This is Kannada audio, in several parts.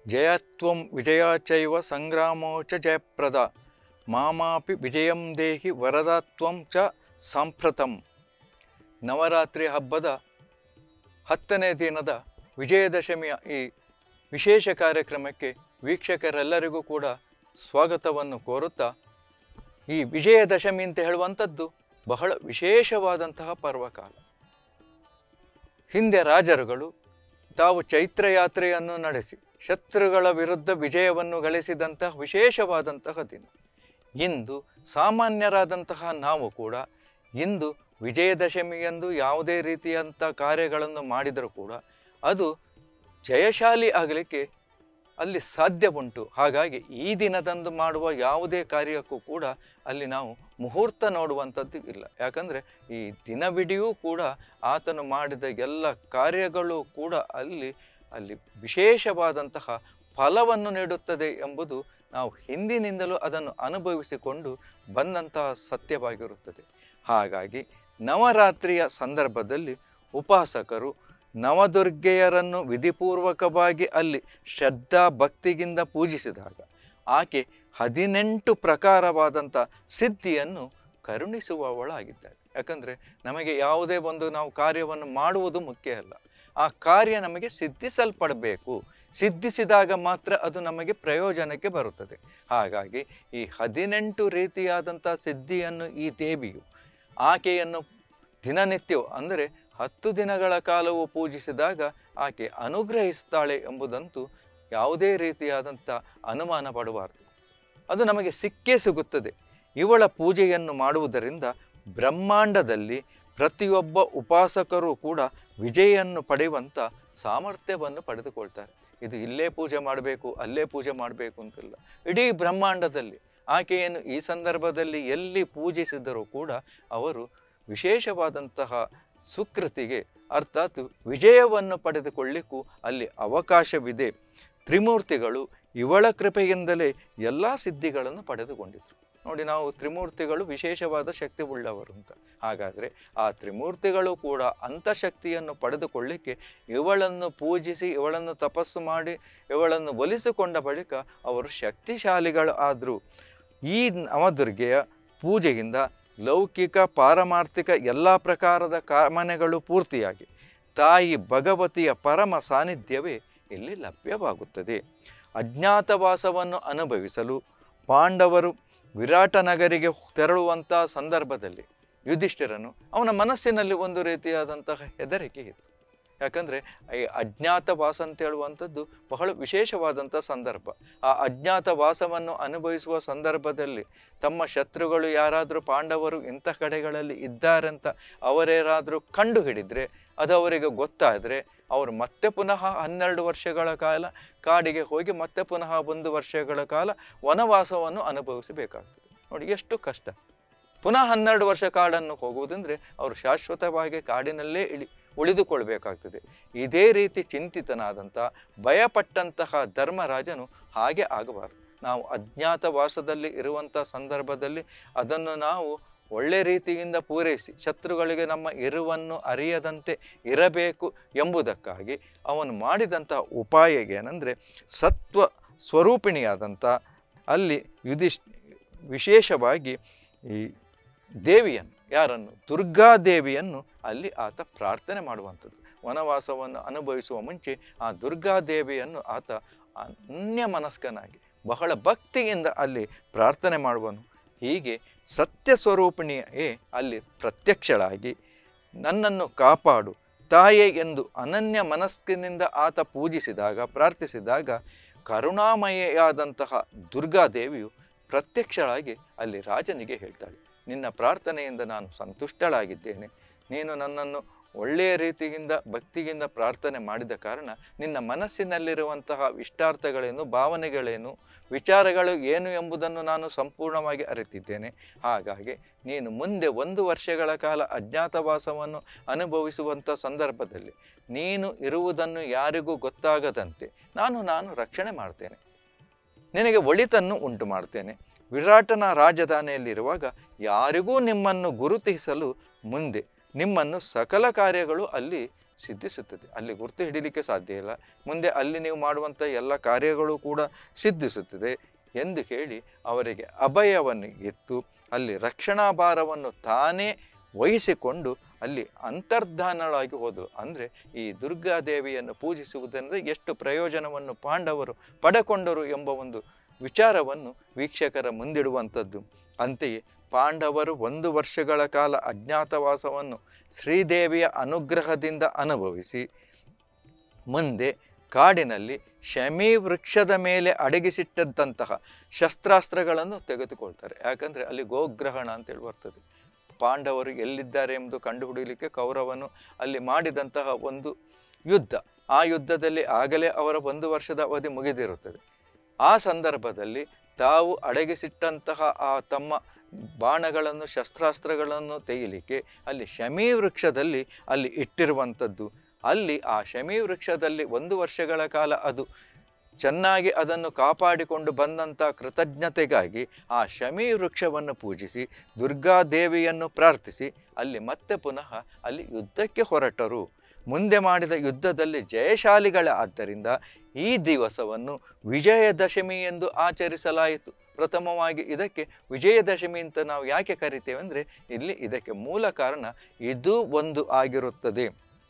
ಜಯತ್ವಂ ವಿಜಯಾಚೈವ ಸಂಗ್ರಾಮೋ ಚ ಜಯಪ್ರದ ಮಾಮಾಪಿ ವಿಜಯಂ ದೇಹಿ ವರದತ್ವಂ ಚ ಸಾಂಪ್ರತಂ ನವರಾತ್ರಿ ಹಬ್ಬದ ಹತ್ತನೇ ದಿನದ ವಿಜಯದಶಮಿಯ ಈ ವಿಶೇಷ ಕಾರ್ಯಕ್ರಮಕ್ಕೆ ವೀಕ್ಷಕರೆಲ್ಲರಿಗೂ ಕೂಡ ಸ್ವಾಗತವನ್ನು ಕೋರುತ್ತಾ ಈ ವಿಜಯದಶಮಿ ಅಂತ ಹೇಳುವಂಥದ್ದು ಬಹಳ ವಿಶೇಷವಾದಂತಹ ಪರ್ವಕಾಲ ಹಿಂದೆ ರಾಜರುಗಳು ತಾವು ಚೈತ್ರ ಯಾತ್ರೆಯನ್ನು ನಡೆಸಿ ಶತ್ರುಗಳ ವಿರುದ್ಧ ವಿಜಯವನ್ನು ಗಳಿಸಿದಂತಹ ವಿಶೇಷವಾದಂತಹ ದಿನ ಇಂದು ಸಾಮಾನ್ಯರಾದಂತಹ ನಾವು ಕೂಡ ಇಂದು ವಿಜಯದಶಮಿಯಂದು ಯಾವುದೇ ರೀತಿಯಂಥ ಕಾರ್ಯಗಳನ್ನು ಮಾಡಿದರೂ ಕೂಡ ಅದು ಜಯಶಾಲಿ ಆಗಲಿಕ್ಕೆ ಅಲ್ಲಿ ಸಾಧ್ಯ ಉಂಟು ಹಾಗಾಗಿ ಈ ದಿನದಂದು ಮಾಡುವ ಯಾವುದೇ ಕಾರ್ಯಕ್ಕೂ ಕೂಡ ಅಲ್ಲಿ ನಾವು ಮುಹೂರ್ತ ನೋಡುವಂಥದ್ದು ಇಲ್ಲ ಯಾಕಂದರೆ ಈ ದಿನವಿಡಿಯೂ ಕೂಡ ಆತನು ಮಾಡಿದ ಎಲ್ಲ ಕಾರ್ಯಗಳು ಕೂಡ ಅಲ್ಲಿ ಅಲ್ಲಿ ವಿಶೇಷವಾದಂತಹ ಫಲವನ್ನು ನೀಡುತ್ತದೆ ಎಂಬುದು ನಾವು ಹಿಂದಿನಿಂದಲೂ ಅದನ್ನು ಅನುಭವಿಸಿಕೊಂಡು ಬಂದಂತಹ ಸತ್ಯವಾಗಿರುತ್ತದೆ ಹಾಗಾಗಿ ನವರಾತ್ರಿಯ ಸಂದರ್ಭದಲ್ಲಿ ಉಪಾಸಕರು ನವದುರ್ಗೆಯರನ್ನು ವಿಧಿಪೂರ್ವಕವಾಗಿ ಅಲ್ಲಿ ಶ್ರದ್ಧಾ ಭಕ್ತಿಗಿಂದ ಪೂಜಿಸಿದಾಗ ಆಕೆ ಹದಿನೆಂಟು ಪ್ರಕಾರವಾದಂಥ ಸಿದ್ಧಿಯನ್ನು ಕರುಣಿಸುವವಳಾಗಿದ್ದಾಳೆ ಯಾಕಂದರೆ ನಮಗೆ ಯಾವುದೇ ಒಂದು ನಾವು ಕಾರ್ಯವನ್ನು ಮಾಡುವುದು ಮುಖ್ಯ ಅಲ್ಲ ಆ ಕಾರ್ಯ ನಮಗೆ ಸಿದ್ಧಿಸಲ್ಪಡಬೇಕು ಸಿದ್ಧಿಸಿದಾಗ ಮಾತ್ರ ಅದು ನಮಗೆ ಪ್ರಯೋಜನಕ್ಕೆ ಬರುತ್ತದೆ ಹಾಗಾಗಿ ಈ ಹದಿನೆಂಟು ರೀತಿಯಾದಂಥ ಸಿದ್ಧಿಯನ್ನು ಈ ದೇವಿಯು ಆಕೆಯನ್ನು ದಿನನಿತ್ಯವೂ ಅಂದರೆ ಹತ್ತು ದಿನಗಳ ಕಾಲವು ಪೂಜಿಸಿದಾಗ ಆಕೆ ಅನುಗ್ರಹಿಸ್ತಾಳೆ ಎಂಬುದಂತೂ ಯಾವುದೇ ರೀತಿಯಾದಂಥ ಅನುಮಾನ ಪಡಬಾರದು ಅದು ನಮಗೆ ಸಿಕ್ಕೇ ಸಿಗುತ್ತದೆ ಇವಳ ಪೂಜೆಯನ್ನು ಮಾಡುವುದರಿಂದ ಬ್ರಹ್ಮಾಂಡದಲ್ಲಿ ಪ್ರತಿಯೊಬ್ಬ ಉಪಾಸಕರು ಕೂಡ ವಿಜಯನ್ನು ಪಡೆಯುವಂಥ ಸಾಮರ್ಥ್ಯವನ್ನು ಪಡೆದುಕೊಳ್ತಾರೆ ಇದು ಇಲ್ಲೇ ಪೂಜೆ ಮಾಡಬೇಕು ಅಲ್ಲೇ ಪೂಜೆ ಮಾಡಬೇಕು ಅಂತಿಲ್ಲ ಇಡೀ ಬ್ರಹ್ಮಾಂಡದಲ್ಲಿ ಆಕೆಯನ್ನು ಈ ಸಂದರ್ಭದಲ್ಲಿ ಎಲ್ಲಿ ಪೂಜಿಸಿದರೂ ಕೂಡ ಅವರು ವಿಶೇಷವಾದಂತಹ ಸುಕೃತಿಗೆ ಅರ್ಥಾತ್ ವಿಜಯವನ್ನು ಪಡೆದುಕೊಳ್ಳಿಕ್ಕೂ ಅಲ್ಲಿ ಅವಕಾಶವಿದೆ ತ್ರಿಮೂರ್ತಿಗಳು ಇವಳ ಕೃಪೆಯಿಂದಲೇ ಎಲ್ಲ ಸಿದ್ಧಿಗಳನ್ನು ಪಡೆದುಕೊಂಡಿದ್ರು ನೋಡಿ ನಾವು ತ್ರಿಮೂರ್ತಿಗಳು ವಿಶೇಷವಾದ ಶಕ್ತಿ ಉಳ್ಳವರು ಅಂತ ಹಾಗಾದರೆ ಆ ತ್ರಿಮೂರ್ತಿಗಳು ಕೂಡ ಅಂತಃಶಕ್ತಿಯನ್ನು ಪಡೆದುಕೊಳ್ಳಿಕ್ಕೆ ಇವಳನ್ನು ಪೂಜಿಸಿ ಇವಳನ್ನು ತಪಸ್ಸು ಮಾಡಿ ಇವಳನ್ನು ಒಲಿಸಿಕೊಂಡ ಬಳಿಕ ಅವರು ಶಕ್ತಿಶಾಲಿಗಳು ಆದರು ಈ ನವದುರ್ಗೆಯ ಪೂಜೆಯಿಂದ ಲೌಕಿಕ ಪಾರಮಾರ್ಥಿಕ ಎಲ್ಲ ಪ್ರಕಾರದ ಕಾಮನೆಗಳು ಪೂರ್ತಿಯಾಗಿ ತಾಯಿ ಭಗವತಿಯ ಪರಮ ಸಾನ್ನಿಧ್ಯವೇ ಇಲ್ಲಿ ಲಭ್ಯವಾಗುತ್ತದೆ ಅಜ್ಞಾತವಾಸವನ್ನು ಅನುಭವಿಸಲು ಪಾಂಡವರು ವಿರಾಟ ನಗರಿಗೆ ತೆರಳುವಂಥ ಸಂದರ್ಭದಲ್ಲಿ ಯುಧಿಷ್ಠಿರನು ಅವನ ಮನಸ್ಸಿನಲ್ಲಿ ಒಂದು ರೀತಿಯಾದಂತಹ ಹೆದರಿಕೆ ಇತ್ತು ಯಾಕಂದರೆ ಈ ಅಜ್ಞಾತ ವಾಸ ಅಂತ ಹೇಳುವಂಥದ್ದು ಬಹಳ ವಿಶೇಷವಾದಂಥ ಸಂದರ್ಭ ಆ ಅಜ್ಞಾತ ವಾಸವನ್ನು ಅನುಭವಿಸುವ ಸಂದರ್ಭದಲ್ಲಿ ತಮ್ಮ ಶತ್ರುಗಳು ಯಾರಾದರೂ ಪಾಂಡವರು ಇಂಥ ಕಡೆಗಳಲ್ಲಿ ಇದ್ದಾರಂತ ಅವರೇನಾದರೂ ಕಂಡು ಹಿಡಿದರೆ ಅದು ಅವರಿಗೆ ಗೊತ್ತಾದರೆ ಅವರು ಮತ್ತೆ ಪುನಃ ಹನ್ನೆರಡು ವರ್ಷಗಳ ಕಾಲ ಕಾಡಿಗೆ ಹೋಗಿ ಮತ್ತೆ ಪುನಃ ಒಂದು ವರ್ಷಗಳ ಕಾಲ ವನವಾಸವನ್ನು ಅನುಭವಿಸಬೇಕಾಗ್ತದೆ ನೋಡಿ ಎಷ್ಟು ಕಷ್ಟ ಪುನಃ ಹನ್ನೆರಡು ವರ್ಷ ಕಾಡನ್ನು ಹೋಗುವುದಂದರೆ ಅವರು ಶಾಶ್ವತವಾಗಿ ಕಾಡಿನಲ್ಲೇ ಇಳಿ ಉಳಿದುಕೊಳ್ಬೇಕಾಗ್ತದೆ ಇದೇ ರೀತಿ ಚಿಂತಿತನಾದಂಥ ಭಯಪಟ್ಟಂತಹ ಧರ್ಮರಾಜನು ಹಾಗೆ ಆಗಬಾರದು ನಾವು ಅಜ್ಞಾತವಾಸದಲ್ಲಿ ಇರುವಂಥ ಸಂದರ್ಭದಲ್ಲಿ ಅದನ್ನು ನಾವು ಒಳ್ಳೆ ರೀತಿಯಿಂದ ಪೂರೈಸಿ ಶತ್ರುಗಳಿಗೆ ನಮ್ಮ ಇರುವನ್ನು ಅರಿಯದಂತೆ ಇರಬೇಕು ಎಂಬುದಕ್ಕಾಗಿ ಅವನು ಮಾಡಿದಂಥ ಉಪಾಯ ಏನಂದರೆ ಸತ್ವ ಸ್ವರೂಪಿಣಿಯಾದಂಥ ಅಲ್ಲಿ ಯುಧಿಷ್ ವಿಶೇಷವಾಗಿ ಈ ದೇವಿಯನ್ನು ಯಾರನ್ನು ದುರ್ಗಾದೇವಿಯನ್ನು ಅಲ್ಲಿ ಆತ ಪ್ರಾರ್ಥನೆ ಮಾಡುವಂಥದ್ದು ವನವಾಸವನ್ನು ಅನುಭವಿಸುವ ಮುಂಚೆ ಆ ದುರ್ಗಾದೇವಿಯನ್ನು ಆತ ಅನ್ಯ ಮನಸ್ಕನಾಗಿ ಬಹಳ ಭಕ್ತಿಯಿಂದ ಅಲ್ಲಿ ಪ್ರಾರ್ಥನೆ ಮಾಡುವನು ಹೀಗೆ ಸತ್ಯ ಸ್ವರೂಪಿಣಿಯೇ ಅಲ್ಲಿ ಪ್ರತ್ಯಕ್ಷಳಾಗಿ ನನ್ನನ್ನು ಕಾಪಾಡು ತಾಯೆ ಎಂದು ಅನನ್ಯ ಮನಸ್ಕಿನಿಂದ ಆತ ಪೂಜಿಸಿದಾಗ ಪ್ರಾರ್ಥಿಸಿದಾಗ ಕರುಣಾಮಯೆಯಾದಂತಹ ದುರ್ಗಾದೇವಿಯು ಪ್ರತ್ಯಕ್ಷಳಾಗಿ ಅಲ್ಲಿ ರಾಜನಿಗೆ ಹೇಳ್ತಾಳೆ ನಿನ್ನ ಪ್ರಾರ್ಥನೆಯಿಂದ ನಾನು ಸಂತುಷ್ಟಳಾಗಿದ್ದೇನೆ ನೀನು ನನ್ನನ್ನು ಒಳ್ಳೆಯ ರೀತಿಯಿಂದ ಭಕ್ತಿಯಿಂದ ಪ್ರಾರ್ಥನೆ ಮಾಡಿದ ಕಾರಣ ನಿನ್ನ ಮನಸ್ಸಿನಲ್ಲಿರುವಂತಹ ಇಷ್ಟಾರ್ಥಗಳೇನು ಭಾವನೆಗಳೇನು ವಿಚಾರಗಳು ಏನು ಎಂಬುದನ್ನು ನಾನು ಸಂಪೂರ್ಣವಾಗಿ ಅರಿತಿದ್ದೇನೆ ಹಾಗಾಗಿ ನೀನು ಮುಂದೆ ಒಂದು ವರ್ಷಗಳ ಕಾಲ ಅಜ್ಞಾತವಾಸವನ್ನು ಅನುಭವಿಸುವಂಥ ಸಂದರ್ಭದಲ್ಲಿ ನೀನು ಇರುವುದನ್ನು ಯಾರಿಗೂ ಗೊತ್ತಾಗದಂತೆ ನಾನು ನಾನು ರಕ್ಷಣೆ ಮಾಡ್ತೇನೆ ನಿನಗೆ ಒಳಿತನ್ನು ಉಂಟು ಮಾಡ್ತೇನೆ ವಿರಾಟನ ರಾಜಧಾನಿಯಲ್ಲಿರುವಾಗ ಯಾರಿಗೂ ನಿಮ್ಮನ್ನು ಗುರುತಿಸಲು ಮುಂದೆ ನಿಮ್ಮನ್ನು ಸಕಲ ಕಾರ್ಯಗಳು ಅಲ್ಲಿ ಸಿದ್ಧಿಸುತ್ತದೆ ಅಲ್ಲಿ ಗುರುತು ಹಿಡಿಲಿಕ್ಕೆ ಸಾಧ್ಯ ಇಲ್ಲ ಮುಂದೆ ಅಲ್ಲಿ ನೀವು ಮಾಡುವಂಥ ಎಲ್ಲ ಕಾರ್ಯಗಳು ಕೂಡ ಸಿದ್ಧಿಸುತ್ತದೆ ಎಂದು ಹೇಳಿ ಅವರಿಗೆ ಅಭಯವನ್ನು ಇತ್ತು ಅಲ್ಲಿ ರಕ್ಷಣಾ ಭಾರವನ್ನು ತಾನೇ ವಹಿಸಿಕೊಂಡು ಅಲ್ಲಿ ಅಂತರ್ಧಾನಳಾಗಿ ಹೋದರು ಅಂದರೆ ಈ ದುರ್ಗಾದೇವಿಯನ್ನು ಪೂಜಿಸುವುದರಿಂದ ಎಷ್ಟು ಪ್ರಯೋಜನವನ್ನು ಪಾಂಡವರು ಪಡೆಕೊಂಡರು ಎಂಬ ಒಂದು ವಿಚಾರವನ್ನು ವೀಕ್ಷಕರ ಮುಂದಿಡುವಂಥದ್ದು ಅಂತೆಯೇ ಪಾಂಡವರು ಒಂದು ವರ್ಷಗಳ ಕಾಲ ಅಜ್ಞಾತವಾಸವನ್ನು ಶ್ರೀದೇವಿಯ ಅನುಗ್ರಹದಿಂದ ಅನುಭವಿಸಿ ಮುಂದೆ ಕಾಡಿನಲ್ಲಿ ಶಮಿ ವೃಕ್ಷದ ಮೇಲೆ ಅಡಗಿಸಿಟ್ಟಂತಹ ಶಸ್ತ್ರಾಸ್ತ್ರಗಳನ್ನು ತೆಗೆದುಕೊಳ್ತಾರೆ ಯಾಕಂದರೆ ಅಲ್ಲಿ ಗೋಗ್ರಹಣ ಅಂತೇಳಿ ಬರ್ತದೆ ಪಾಂಡವರು ಎಲ್ಲಿದ್ದಾರೆ ಎಂಬುದು ಕಂಡುಹಿಡಿಯಲಿಕ್ಕೆ ಕೌರವನು ಅಲ್ಲಿ ಮಾಡಿದಂತಹ ಒಂದು ಯುದ್ಧ ಆ ಯುದ್ಧದಲ್ಲಿ ಆಗಲೇ ಅವರ ಒಂದು ವರ್ಷದ ಅವಧಿ ಮುಗಿದಿರುತ್ತದೆ ಆ ಸಂದರ್ಭದಲ್ಲಿ ತಾವು ಅಡಗಿಸಿಟ್ಟಂತಹ ಆ ತಮ್ಮ ಬಾಣಗಳನ್ನು ಶಸ್ತ್ರಾಸ್ತ್ರಗಳನ್ನು ತೆಗಿಲಿಕ್ಕೆ ಅಲ್ಲಿ ಶಮಿ ವೃಕ್ಷದಲ್ಲಿ ಅಲ್ಲಿ ಇಟ್ಟಿರುವಂಥದ್ದು ಅಲ್ಲಿ ಆ ಶಮಿ ವೃಕ್ಷದಲ್ಲಿ ಒಂದು ವರ್ಷಗಳ ಕಾಲ ಅದು ಚೆನ್ನಾಗಿ ಅದನ್ನು ಕಾಪಾಡಿಕೊಂಡು ಬಂದಂಥ ಕೃತಜ್ಞತೆಗಾಗಿ ಆ ಶಮಿ ವೃಕ್ಷವನ್ನು ಪೂಜಿಸಿ ದುರ್ಗಾದೇವಿಯನ್ನು ಪ್ರಾರ್ಥಿಸಿ ಅಲ್ಲಿ ಮತ್ತೆ ಪುನಃ ಅಲ್ಲಿ ಯುದ್ಧಕ್ಕೆ ಹೊರಟರು ಮುಂದೆ ಮಾಡಿದ ಯುದ್ಧದಲ್ಲಿ ಜಯಶಾಲಿಗಳ ಆದ್ದರಿಂದ ಈ ದಿವಸವನ್ನು ವಿಜಯದಶಮಿ ಎಂದು ಆಚರಿಸಲಾಯಿತು ಪ್ರಥಮವಾಗಿ ಇದಕ್ಕೆ ವಿಜಯದಶಮಿ ಅಂತ ನಾವು ಯಾಕೆ ಕರಿತೇವೆ ಅಂದರೆ ಇಲ್ಲಿ ಇದಕ್ಕೆ ಮೂಲ ಕಾರಣ ಇದು ಒಂದು ಆಗಿರುತ್ತದೆ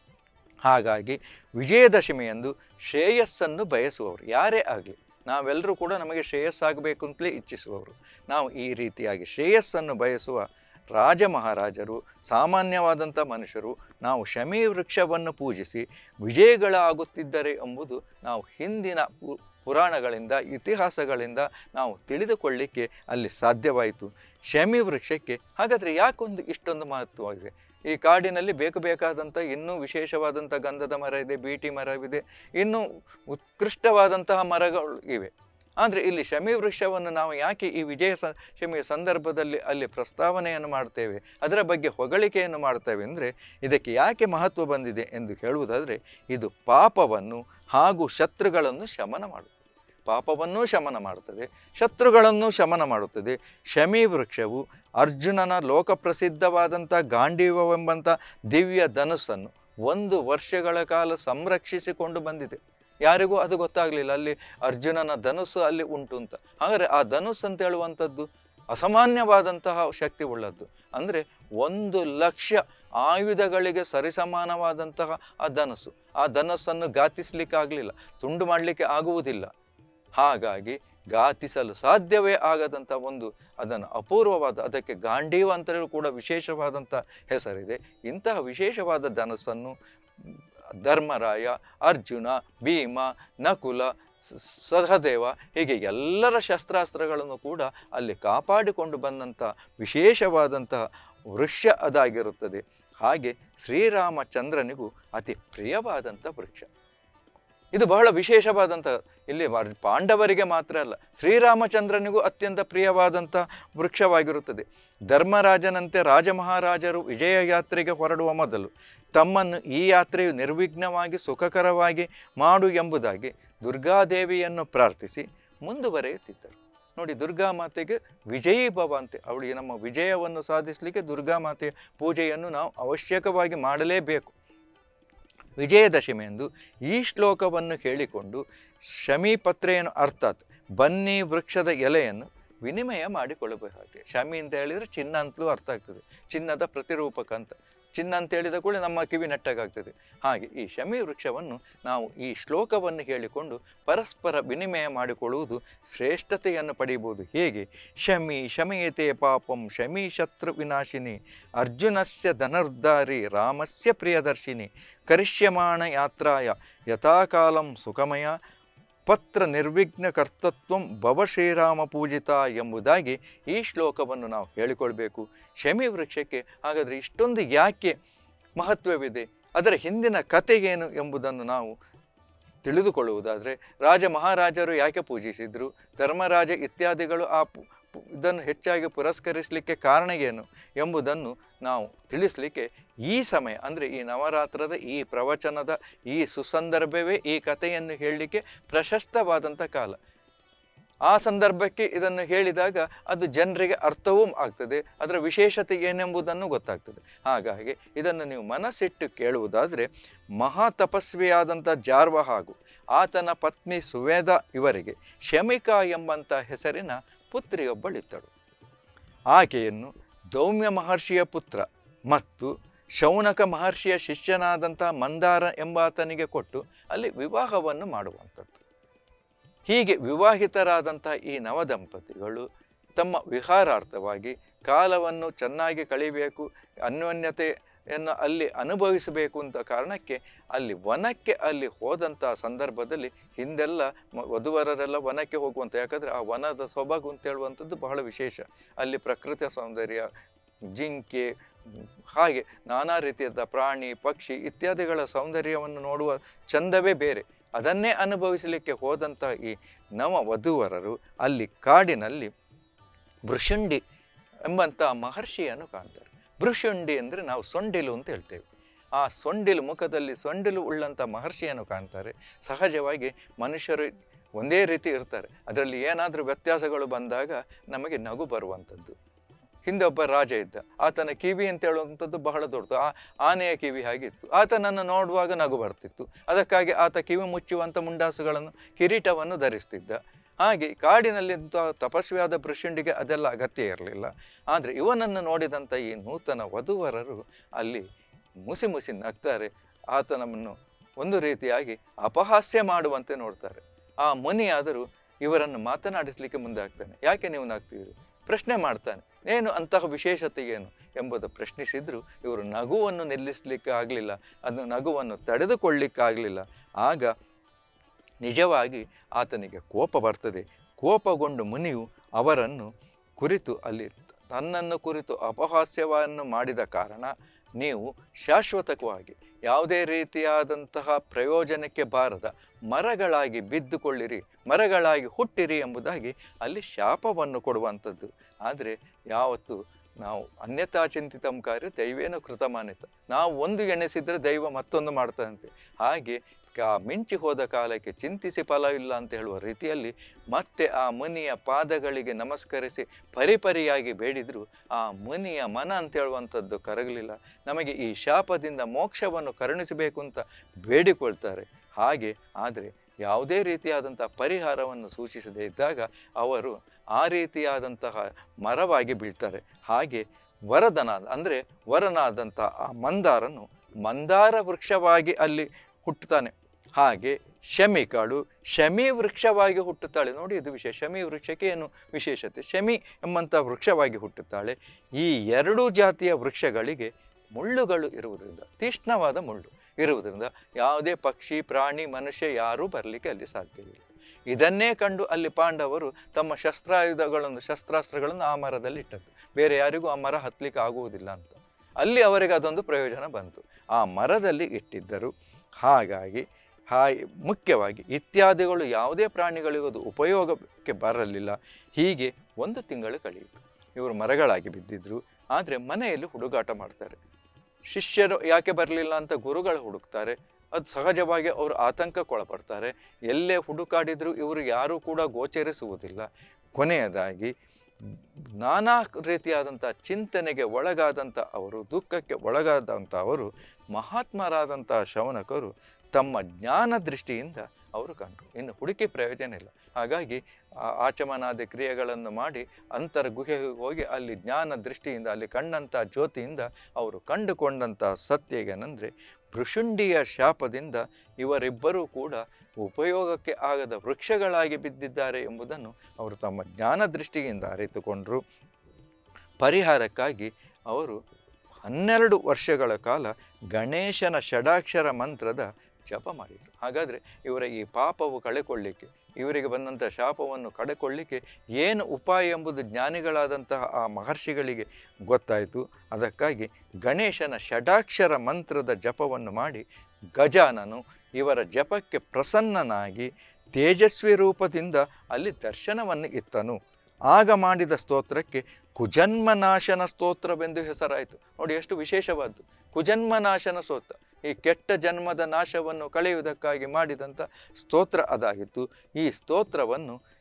ಹಾಗಾಗಿ ವಿಜಯದಶಮಿಯಂದು ಶ್ರೇಯಸ್ಸನ್ನು ಬಯಸುವವರು ಯಾರೇ ಆಗಲಿ ನಾವೆಲ್ಲರೂ ಕೂಡ ನಮಗೆ ಶ್ರೇಯಸ್ಸಾಗಬೇಕು ಅಂತಲೇ ಇಚ್ಛಿಸುವವರು ನಾವು ಈ ರೀತಿಯಾಗಿ ಶ್ರೇಯಸ್ಸನ್ನು ಬಯಸುವ ರಾಜ ಮಹಾರಾಜರು ಸಾಮಾನ್ಯವಾದಂಥ ಮನುಷ್ಯರು ನಾವು ಶಮಿ ವೃಕ್ಷವನ್ನು ಪೂಜಿಸಿ ವಿಜಯಗಳಾಗುತ್ತಿದ್ದರೆ ಎಂಬುದು ನಾವು ಹಿಂದಿನ ಪು ಪುರಾಣಗಳಿಂದ ಇತಿಹಾಸಗಳಿಂದ ನಾವು ತಿಳಿದುಕೊಳ್ಳಿಕ್ಕೆ ಅಲ್ಲಿ ಸಾಧ್ಯವಾಯಿತು ಶಮಿ ವೃಕ್ಷಕ್ಕೆ ಹಾಗಾದರೆ ಯಾಕೊಂದು ಇಷ್ಟೊಂದು ಮಹತ್ವವಿದೆ ಈ ಕಾಡಿನಲ್ಲಿ ಬೇಕು ಬೇಕಾದಂಥ ಇನ್ನೂ ವಿಶೇಷವಾದಂಥ ಗಂಧದ ಮರ ಇದೆ ಬೀಟಿ ಮರವಿದೆ ಇನ್ನೂ ಉತ್ಕೃಷ್ಟವಾದಂತಹ ಮರಗಳು ಇವೆ ಆದರೆ ಇಲ್ಲಿ ಶಮಿ ವೃಕ್ಷವನ್ನು ನಾವು ಯಾಕೆ ಈ ವಿಜಯ ಸ ಶಮಿಯ ಸಂದರ್ಭದಲ್ಲಿ ಅಲ್ಲಿ ಪ್ರಸ್ತಾವನೆಯನ್ನು ಮಾಡ್ತೇವೆ ಅದರ ಬಗ್ಗೆ ಹೊಗಳಿಕೆಯನ್ನು ಮಾಡ್ತೇವೆ ಅಂದರೆ ಇದಕ್ಕೆ ಯಾಕೆ ಮಹತ್ವ ಬಂದಿದೆ ಎಂದು ಹೇಳುವುದಾದರೆ ಇದು ಪಾಪವನ್ನು ಹಾಗೂ ಶತ್ರುಗಳನ್ನು ಶಮನ ಮಾಡುತ್ತದೆ ಪಾಪವನ್ನೂ ಶಮನ ಮಾಡುತ್ತದೆ ಶತ್ರುಗಳನ್ನು ಶಮನ ಮಾಡುತ್ತದೆ ಶಮಿ ವೃಕ್ಷವು ಅರ್ಜುನನ ಲೋಕಪ್ರಸಿದ್ಧವಾದಂಥ ಗಾಂಡೀವವೆಂಬಂಥ ದಿವ್ಯ ಧನುಸ್ಸನ್ನು ಒಂದು ವರ್ಷಗಳ ಕಾಲ ಸಂರಕ್ಷಿಸಿಕೊಂಡು ಬಂದಿದೆ ಯಾರಿಗೂ ಅದು ಗೊತ್ತಾಗಲಿಲ್ಲ ಅಲ್ಲಿ ಅರ್ಜುನನ ಧನುಸ್ಸು ಅಲ್ಲಿ ಉಂಟು ಅಂತ ಹಾಗಾದರೆ ಆ ಧನುಸ್ಸು ಅಂತ ಹೇಳುವಂಥದ್ದು ಅಸಾಮಾನ್ಯವಾದಂತಹ ಶಕ್ತಿ ಉಳ್ಳದ್ದು ಅಂದರೆ ಒಂದು ಲಕ್ಷ ಆಯುಧಗಳಿಗೆ ಸರಿಸಮಾನವಾದಂತಹ ಆ ಧನುಸ್ಸು ಆ ಧನುಸ್ಸನ್ನು ಘಾತಿಸ್ಲಿಕ್ಕಾಗಲಿಲ್ಲ ತುಂಡು ಮಾಡಲಿಕ್ಕೆ ಆಗುವುದಿಲ್ಲ ಹಾಗಾಗಿ ಘಾತಿಸಲು ಸಾಧ್ಯವೇ ಆಗದಂಥ ಒಂದು ಅದನ್ನು ಅಪೂರ್ವವಾದ ಅದಕ್ಕೆ ಗಾಂಡೀವ ಅಂತಲೂ ಕೂಡ ವಿಶೇಷವಾದಂಥ ಹೆಸರಿದೆ ಇಂತಹ ವಿಶೇಷವಾದ ಧನಸ್ಸನ್ನು ಧರ್ಮರಾಯ ಅರ್ಜುನ ಭೀಮ ನಕುಲ ಸ- ಸಹದೇವ ಹೀಗೆ ಎಲ್ಲರ ಶಸ್ತ್ರಾಸ್ತ್ರಗಳನ್ನು ಕೂಡ ಅಲ್ಲಿ ಕಾಪಾಡಿಕೊಂಡು ಬಂದಂಥ ವಿಶೇಷವಾದಂತಹ ವೃಕ್ಷ ಅದಾಗಿರುತ್ತದೆ ಹಾಗೆ ಶ್ರೀರಾಮಚಂದ್ರನಿಗೂ ಅತಿ ಪ್ರಿಯವಾದಂಥ ವೃಕ್ಷ ಇದು ಬಹಳ ವಿಶೇಷವಾದಂಥ ಇಲ್ಲಿ ವರ್- ಪಾಂಡವರಿಗೆ ಮಾತ್ರ ಅಲ್ಲ ಶ್ರೀರಾಮಚಂದ್ರನಿಗೂ ಅತ್ಯಂತ ಪ್ರಿಯವಾದಂಥ ವೃಕ್ಷವಾಗಿರುತ್ತದೆ ಧರ್ಮರಾಜನಂತೆ ರಾಜಮಹಾರಾಜರು ವಿಜಯ ಯಾತ್ರೆಗೆ ಹೊರಡುವ ಮೊದಲು ತಮ್ಮನ್ನು ಈ ಯಾತ್ರೆಯು ನಿರ್ವಿಘ್ನವಾಗಿ ಸುಖಕರವಾಗಿ ಮಾಡು ಎಂಬುದಾಗಿ ದುರ್ಗಾದೇವಿಯನ್ನು ಪ್ರಾರ್ಥಿಸಿ ಮುಂದುವರೆಯುತ್ತಿದ್ದರು ನೋಡಿ ದುರ್ಗಾ ಮಾತೆಗೆ ವಿಜಯೀ ಭವ ಅಂತೆ ಅವಳಿಗೆ ನಮ್ಮ ವಿಜಯವನ್ನು ಸಾಧಿಸಲಿಕ್ಕೆ ದುರ್ಗಾ ಮಾತೆಯ ಪೂಜೆಯನ್ನು ನಾವು ಅವಶ್ಯಕವಾಗಿ ಮಾಡಲೇಬೇಕು ವಿಜಯದಶಮಿಯಂದು ಈ ಶ್ಲೋಕವನ್ನು ಹೇಳಿಕೊಂಡು ಶಮೀಪತ್ರೆಯನ್ನು ಅರ್ಥಾತ್ ಬನ್ನಿ ವೃಕ್ಷದ ಎಲೆಯನ್ನು ವಿನಿಮಯ ಮಾಡಿಕೊಳ್ಳಬೇಕಾಗುತ್ತೆ ಶಮಿ ಅಂತ ಹೇಳಿದರೆ ಚಿನ್ನ ಅಂತಲೂ ಅರ್ಥ ಆಗ್ತದೆ ಚಿನ್ನದ ಪ್ರತಿರೂಪಕ ಅಂತ ಚಿನ್ನ ಅಂತ ಹೇಳಿದ ಕೂಡ ನಮ್ಮ ಕಿವಿ ನೆಟ್ಟಾಗ್ತದೆ ಹಾಗೆ ಈ ಶಮಿ ವೃಕ್ಷವನ್ನು ನಾವು ಈ ಶ್ಲೋಕವನ್ನು ಹೇಳಿಕೊಂಡು ಪರಸ್ಪರ ವಿನಿಮಯ ಮಾಡಿಕೊಳ್ಳುವುದು ಶ್ರೇಷ್ಠತೆಯನ್ನು ಪಡೆಯಬಹುದು ಹೇಗೆ ಶಮಿ ಶಮಯತೆ ಪಾಪಂ ಶಮಿ ಶತ್ರು ವಿನಾಶಿನಿ ಅರ್ಜುನಸ್ಯ ಧನುರ್ಧಾರಿ ರಾಮಸ್ಯ ಪ್ರಿಯದರ್ಶಿನಿ ಕರಿಷ್ಯಮಾಣ ಯಾತ್ರಾಯ ಯಥಾಕಾಲಂ ಸುಖಮಯ ಪತ್ರ ನಿರ್ವಿಘ್ನ ಕರ್ತತ್ವಂ ಭವ ಶ್ರೀರಾಮ ಪೂಜಿತ ಎಂಬುದಾಗಿ ಈ ಶ್ಲೋಕವನ್ನು ನಾವು ಹೇಳಿಕೊಳ್ಬೇಕು ಶಮಿ ವೃಕ್ಷಕ್ಕೆ ಹಾಗಾದರೆ ಇಷ್ಟೊಂದು ಯಾಕೆ ಮಹತ್ವವಿದೆ ಅದರ ಹಿಂದಿನ ಕಥೆಗೇನು ಎಂಬುದನ್ನು ನಾವು ತಿಳಿದುಕೊಳ್ಳುವುದಾದರೆ ರಾಜ ಮಹಾರಾಜರು ಯಾಕೆ ಪೂಜಿಸಿದ್ರು ಧರ್ಮರಾಜ ಇತ್ಯಾದಿಗಳು ಆ ಪು- ಪು- ಇದನ್ನು ಹೆಚ್ಚಾಗಿ ಪುರಸ್ಕರಿಸಲಿಕ್ಕೆ ಕಾರಣ ಏನು ಎಂಬುದನ್ನು ನಾವು ತಿಳಿಸಲಿಕ್ಕೆ ಈ ಸಮಯ ಅಂದರೆ ಈ ನವರಾತ್ರದ ಈ ಪ್ರವಚನದ ಈ ಸುಸಂದರ್ಭವೇ ಈ ಕಥೆಯನ್ನು ಹೇಳಲಿಕ್ಕೆ ಪ್ರಶಸ್ತವಾದಂಥ ಕಾಲ ಆ ಸಂದರ್ಭಕ್ಕೆ ಇದನ್ನು ಹೇಳಿದಾಗ ಅದು ಜನರಿಗೆ ಅರ್ಥವೂ ಆಗ್ತದೆ ಅದರ ವಿಶೇಷತೆ ಏನೆಂಬುದನ್ನು ಗೊತ್ತಾಗ್ತದೆ ಹಾಗಾಗಿ ಇದನ್ನು ನೀವು ಮನಸ್ಸಿಟ್ಟು ಕೇಳುವುದಾದರೆ ಮಹಾ ತಪಸ್ವಿಯಾದಂಥ ಜಾರ್ವ ಹಾಗೂ ಆತನ ಪತ್ನಿ ಸುವೇದ ಇವರಿಗೆ ಶಮಿಕಾ ಎಂಬಂಥ ಹೆಸರಿನ ಪುತ್ರಿಯೊಬ್ಬಳಿದ್ದಳು ಆಕೆಯನ್ನು ದೌಮ್ಯ ಮಹರ್ಷಿಯ ಪುತ್ರ ಮತ್ತು ಶೌನಕ ಮಹರ್ಷಿಯ ಶಿಷ್ಯನಾದಂಥ ಮಂದಾರ ಎಂಬಾತನಿಗೆ ಕೊಟ್ಟು ಅಲ್ಲಿ ವಿವಾಹವನ್ನು ಮಾಡುವಂಥದ್ದು ಹೀಗೆ ವಿವಾಹಿತರಾದಂಥ ಈ ನವದಂಪತಿಗಳು ತಮ್ಮ ವಿಹಾರಾರ್ಥವಾಗಿ ಕಾಲವನ್ನು ಚೆನ್ನಾಗಿ ಕಳಿಬೇಕು ಅನ್ಯೋನ್ಯತೆಯನ್ನು ಅಲ್ಲಿ ಅನುಭವಿಸಬೇಕು ಅಂತ ಕಾರಣಕ್ಕೆ ಅಲ್ಲಿ ವನಕ್ಕೆ ಅಲ್ಲಿ ಹೋದಂಥ ಸಂದರ್ಭದಲ್ಲಿ ಹಿಂದೆಲ್ಲ ಮ- ವಧುವರರೆಲ್ಲ ವನಕ್ಕೆ ಹೋಗುವಂಥ ಯಾಕಂದರೆ ಆ ವನದ ಸೊಬಗು ಅಂತ ಹೇಳುವಂಥದ್ದು ಬಹಳ ವಿಶೇಷ ಅಲ್ಲಿ ಪ್ರಕೃತಿಯ ಸೌಂದರ್ಯ ಜಿಂಕೆ ಮ್, ಹಾಗೆ ನಾನಾ ರೀತಿಯಾದ ಪ್ರಾಣಿ ಪಕ್ಷಿ ಇತ್ಯಾದಿಗಳ ಸೌಂದರ್ಯವನ್ನು ನೋಡುವ ಚಂದವೇ ಬೇರೆ ಅದನ್ನೇ ಅನುಭವಿಸಲಿಕ್ಕೆ ಹೋದಂಥ ಈ ನವ ವಧುವರರು ಅಲ್ಲಿ ಕಾಡಿನಲ್ಲಿ ಭೃಷುಂಡಿ ಎಂಬಂಥ ಮಹರ್ಷಿಯನ್ನು ಕಾಣ್ತಾರೆ ಭೃಷುಂಡಿ ಅಂದರೆ ನಾವು ಸೊಂಡಿಲು ಅಂತ ಹೇಳ್ತೇವೆ ಆ ಸೊಂಡಿಲು ಮುಖದಲ್ಲಿ ಸೊಂಡಿಲು ಉಳ್ಳಂಥ ಮಹರ್ಷಿಯನ್ನು ಕಾಣ್ತಾರೆ ಸಹಜವಾಗಿ ಮನುಷ್ಯರು ಒಂದೇ ರೀತಿ ಇರ್ತಾರೆ ಅದರಲ್ಲಿ ಏನಾದರೂ ವ್ಯತ್ಯಾಸಗಳು ಬಂದಾಗ ನಮಗೆ ನಗು ಬರುವಂಥದ್ದು ಹಿಂದೆ ಒಬ್ಬ ರಾಜ ಇದ್ದ ಆತನ ಕಿವಿ ಅಂತ ಹೇಳುವಂಥದ್ದು ಬಹಳ ದೊಡ್ಡದು ಆ ಆನೆಯ ಕಿವಿ ಹಾಗಿತ್ತು ಆತನನ್ನು ನೋಡುವಾಗ ನಗು ಬರ್ತಿತ್ತು ಅದಕ್ಕಾಗಿ ಆತ ಕಿವಿ ಮುಚ್ಚುವಂಥ ಮುಂಡಾಸುಗಳನ್ನು ಕಿರೀಟವನ್ನು ಧರಿಸ್ತಿದ್ದ ಹಾಗೆ ಕಾಡಿನಲ್ಲಿದ್ದ ತಪಸ್ವಿಯಾದ ಭೃಷುಂಡಿಗೆ ಅದೆಲ್ಲ ಅಗತ್ಯ ಇರಲಿಲ್ಲ ಆದರೆ ಇವನನ್ನು ನೋಡಿದಂಥ ಈ ನೂತನ ವಧುವರರು ಅಲ್ಲಿ ಮುಸಿ ಮುಸಿ ನಗ್ತಾರೆ ಆತನನ್ನು ಒಂದು ರೀತಿಯಾಗಿ ಅಪಹಾಸ್ಯ ಮಾಡುವಂತೆ ನೋಡ್ತಾರೆ ಆ ಮುನಿಯಾದರೂ ಇವರನ್ನು ಮಾತನಾಡಿಸಲಿಕ್ಕೆ ಮುಂದೆ ಆಗ್ತಾನೆ ಯಾಕೆ ನೀವು ನಗ್ತೀರಿ ಪ್ರಶ್ನೆ ಮಾಡ್ತಾನೆ ಏನು ಅಂತಹ ವಿಶೇಷತೆ ಏನು ಎಂಬುದು ಪ್ರಶ್ನಿಸಿದ್ರು ಇವರು ನಗುವನ್ನು ನಿಲ್ಲಿಸಲಿಕ್ಕೆ ಆಗಲಿಲ್ಲ ಅದು ನಗುವನ್ನು ತಡೆದುಕೊಳ್ಳಿಕ್ಕಾಗಲಿಲ್ಲ ಆಗ ನಿಜವಾಗಿ ಆತನಿಗೆ ಕೋಪ ಬರ್ತದೆ ಕೋಪಗೊಂಡು ಮುನಿಯು ಅವರನ್ನು ಕುರಿತು ಅಲ್ಲಿ ತನ್ನನ್ನು ಕುರಿತು ಅಪಹಾಸ್ಯವನ್ನು ಮಾಡಿದ ಕಾರಣ ನೀವು ಶಾಶ್ವತವಾಗಿ ಯಾವುದೇ ರೀತಿಯಾದಂತಹ ಪ್ರಯೋಜನಕ್ಕೆ ಬಾರದ ಮರಗಳಾಗಿ ಬಿದ್ದುಕೊಳ್ಳಿರಿ ಮರಗಳಾಗಿ ಹುಟ್ಟಿರಿ ಎಂಬುದಾಗಿ ಅಲ್ಲಿ ಶಾಪವನ್ನು ಕೊಡುವಂಥದ್ದು ಆದರೆ ಯಾವತ್ತು ನಾವು ಅನ್ಯತಾ ಚಿಂತಿತಂ ಕಾರ್ಯ ದೈವೇನ ಕೃತಮಾನಿತ ನಾವು ಒಂದು ಎಣಿಸಿದರೆ ದೈವ ಮತ್ತೊಂದು ಮಾಡ್ತದಂತೆ ಹಾಗೆ ಕಾ ಮಿಂಚಿ ಹೋದ ಕಾಲಕ್ಕೆ ಚಿಂತಿಸಿ ಫಲವಿಲ್ಲ ಅಂತ ಹೇಳುವ ರೀತಿಯಲ್ಲಿ ಮತ್ತೆ ಆ ಮುನಿಯ ಪಾದಗಳಿಗೆ ನಮಸ್ಕರಿಸಿ ಪರಿಪರಿಯಾಗಿ ಬೇಡಿದ್ರು ಆ ಮುನಿಯ ಮನ ಅಂತ ಹೇಳುವಂಥದ್ದು ಕರಗಲಿಲ್ಲ ನಮಗೆ ಈ ಶಾಪದಿಂದ ಮೋಕ್ಷವನ್ನು ಕರುಣಿಸಬೇಕು ಅಂತ ಬೇಡಿಕೊಳ್ತಾರೆ ಹಾಗೆ ಆದರೆ ಯಾವುದೇ ರೀತಿಯಾದಂಥ ಪರಿಹಾರವನ್ನು ಸೂಚಿಸದೇ ಇದ್ದಾಗ ಅವರು ಆ ರೀತಿಯಾದಂತಹ ಮರವಾಗಿ ಬೀಳ್ತಾರೆ ಹಾಗೆ ವರದನಾದ ಅಂದರೆ ವರನಾದಂಥ ಆ ಮಂದಾರನು ಮಂದಾರ ವೃಕ್ಷವಾಗಿ ಅಲ್ಲಿ ಹುಟ್ಟುತ್ತಾನೆ ಹಾಗೆ ಶಮಿಕಾಳು ಶಮಿ ವೃಕ್ಷವಾಗಿ ಹುಟ್ಟುತ್ತಾಳೆ ನೋಡಿ ಇದು ವಿಷಯ ಶಮಿ ವೃಕ್ಷಕ್ಕೆ ಏನು ವಿಶೇಷತೆ ಶಮಿ ಎಂಬಂಥ ವೃಕ್ಷವಾಗಿ ಹುಟ್ಟುತ್ತಾಳೆ ಈ ಎರಡೂ ಜಾತಿಯ ವೃಕ್ಷಗಳಿಗೆ ಮುಳ್ಳುಗಳು ಇರುವುದರಿಂದ ತೀಕ್ಷ್ಣವಾದ ಮುಳ್ಳು ಇರುವುದರಿಂದ ಯಾವುದೇ ಪಕ್ಷಿ ಪ್ರಾಣಿ ಮನುಷ್ಯ ಯಾರೂ ಬರಲಿಕ್ಕೆ ಅಲ್ಲಿ ಸಾಧ್ಯವಿಲ್ಲ ಇದನ್ನೇ ಕಂಡು ಅಲ್ಲಿ ಪಾಂಡವರು ತಮ್ಮ ಶಸ್ತ್ರಾಯುಧಗಳನ್ನು ಶಸ್ತ್ರಾಸ್ತ್ರಗಳನ್ನು ಆ ಮರದಲ್ಲಿ ಇಟ್ಟದ್ದು ಬೇರೆ ಯಾರಿಗೂ ಆ ಮರ ಹತ್ತಲಿಕ್ಕೆ ಆಗುವುದಿಲ್ಲ ಅಂತ ಅಲ್ಲಿ ಅವರಿಗೆ ಅದೊಂದು ಪ್ರಯೋಜನ ಬಂತು ಆ ಮರದಲ್ಲಿ ಇಟ್ಟಿದ್ದರು ಹಾಗಾಗಿ ಹಾಗೆ ಮುಖ್ಯವಾಗಿ ಇತ್ಯಾದಿಗಳು ಯಾವುದೇ ಪ್ರಾಣಿಗಳಿಗೂ ಅದು ಉಪಯೋಗಕ್ಕೆ ಬರಲಿಲ್ಲ ಹೀಗೆ ಒಂದು ತಿಂಗಳು ಕಳೆಯಿತು ಇವರು ಮರಗಳಾಗಿ ಬಿದ್ದಿದ್ರು ಆದರೆ ಮನೆಯಲ್ಲಿ ಹುಡುಗಾಟ ಮಾಡ್ತಾರೆ ಶಿಷ್ಯರು ಯಾಕೆ ಬರಲಿಲ್ಲ ಅಂತ ಗುರುಗಳು ಹುಡುಕ್ತಾರೆ ಅದು ಸಹಜವಾಗಿ ಅವರು ಆತಂಕಕ್ಕೊಳಪಡ್ತಾರೆ ಎಲ್ಲೇ ಹುಡುಕಾಡಿದ್ರು ಇವರು ಯಾರೂ ಕೂಡ ಗೋಚರಿಸುವುದಿಲ್ಲ ಕೊನೆಯದಾಗಿ ನಾನಾ ರೀತಿಯಾದಂಥ ಚಿಂತನೆಗೆ ಒಳಗಾದಂಥ ಅವರು ದುಃಖಕ್ಕೆ ಒಳಗಾದಂಥ ಅವರು ಮಹಾತ್ಮರಾದಂಥ ಶೌನಕರು ತಮ್ಮ ಜ್ಞಾನ ದೃಷ್ಟಿಯಿಂದ ಅವರು ಕಂಡರು ಇನ್ನು ಹುಡುಕಿ ಪ್ರಯೋಜನ ಇಲ್ಲ ಹಾಗಾಗಿ ಆ ಆಚಮನಾದಿ ಕ್ರಿಯೆಗಳನ್ನು ಮಾಡಿ ಅಂತರ ಗುಹೆಗೆ ಹೋಗಿ ಅಲ್ಲಿ ಜ್ಞಾನ ದೃಷ್ಟಿಯಿಂದ ಅಲ್ಲಿ ಕಂಡಂಥ ಜ್ಯೋತಿಯಿಂದ ಅವರು ಕಂಡುಕೊಂಡಂಥ ಸತ್ಯ ಏನಂದರೆ ಭೃಷುಂಡಿಯ ಶಾಪದಿಂದ ಇವರಿಬ್ಬರೂ ಕೂಡ ಉಪಯೋಗಕ್ಕೆ ಆಗದ ವೃಕ್ಷಗಳಾಗಿ ಬಿದ್ದಿದ್ದಾರೆ ಎಂಬುದನ್ನು ಅವರು ತಮ್ಮ ಜ್ಞಾನ ದೃಷ್ಟಿಯಿಂದ ಅರಿತುಕೊಂಡರು ಪರಿಹಾರಕ್ಕಾಗಿ ಅವರು ಹನ್ನೆರಡು ವರ್ಷಗಳ ಕಾಲ ಗಣೇಶನ ಷಡಾಕ್ಷರ ಮಂತ್ರದ ಜಪ ಮಾಡಿದರು ಹಾಗಾದರೆ ಇವರ ಈ ಪಾಪವು ಕಳೆಕೊಳ್ಳಿಕ್ಕೆ ಇವರಿಗೆ ಬಂದಂಥ ಶಾಪವನ್ನು ಕಳೆಕೊಳ್ಳಿಕ್ಕೆ ಏನು ಉಪಾಯ ಎಂಬುದು ಜ್ಞಾನಿಗಳಾದಂತಹ ಆ ಮಹರ್ಷಿಗಳಿಗೆ ಗೊತ್ತಾಯಿತು ಅದಕ್ಕಾಗಿ ಗಣೇಶನ ಷಡಾಕ್ಷರ ಮಂತ್ರದ ಜಪವನ್ನು ಮಾಡಿ ಗಜಾನನು ಇವರ ಜಪಕ್ಕೆ ಪ್ರಸನ್ನನಾಗಿ ತೇಜಸ್ವಿ ರೂಪದಿಂದ ಅಲ್ಲಿ ದರ್ಶನವನ್ನು ಇತ್ತನು ಆಗ ಮಾಡಿದ ಸ್ತೋತ್ರಕ್ಕೆ ಕುಜನ್ಮನಾಶನ ಸ್ತೋತ್ರವೆಂದು ಹೆಸರಾಯಿತು ನೋಡಿ ಎಷ್ಟು ವಿಶೇಷವಾದ್ದು ಕುಜನ್ಮನಾಶನ ಸ್ತೋತ್ರ ಈ ಕೆಟ್ಟ ಜನ್ಮದ ನಾಶವನ್ನು ಕಳೆಯುವುದಕ್ಕಾಗಿ ಮಾಡಿದಂಥ ಸ್ತೋತ್ರ ಅದಾಗಿತ್ತು ಈ ಸ್ತೋತ್ರವನ್ನು